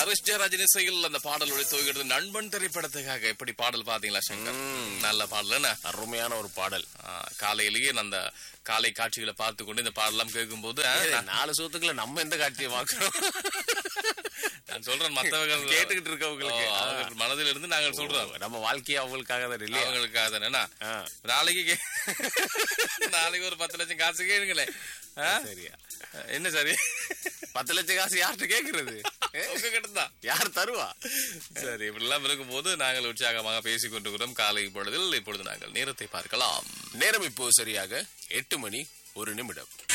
ஹரிஷ் ஜெயராஜன் இசையில் அந்த பாடல் ஒழித்து நண்பன் திரைப்படத்துக்காக எப்படி பாடல் பாத்தீங்களா சங்கர் நல்ல பாடல் என்ன அருமையான ஒரு பாடல் ஆ, காலையிலேயே நான் அந்த காலை காட்சிகளை பார்த்து கொண்டு இந்த பாடலாம் கேட்கும்போது ஆ, ஏய், நாலு சூத்துக்குள்ள நம்ம எந்த காட்சியை பாக்குறோம் நான் சொல்றேன் மத்தவங்க கேட்டுக்கிட்டு இருக்கவங்களுக்கு. ஓ, அவங்க மனதில் இருந்து நாங்கள் சொல்றோம் நம்ம வாழ்க்கையே அவங்களுக்காக தான் இல்லையா அவங்களுக்காக தானே ஆ. நாளைக்கு கே- நாளைக்கு ஒரு பத்து லட்சம் காசு கேளுங்களேன் ஆ? சரியா என்ன சரி பத்து லட்சம் காசு யார்கிட்ட கேக்குறது ஏ? உங்ககிட்ட தான் யார் தருவா சரி இப்படிலாம் இருக்கும்போது நாங்கள் உற்சாகமாக பேசிக் கொண்டிருக்கிறோம் காலை பொழுதில் இப்பொழுது நாங்கள் நேரத்தை பார்க்கலாம் நேரம் இப்போ சரியாக எட்டு மணி ஒரு நிமிடம்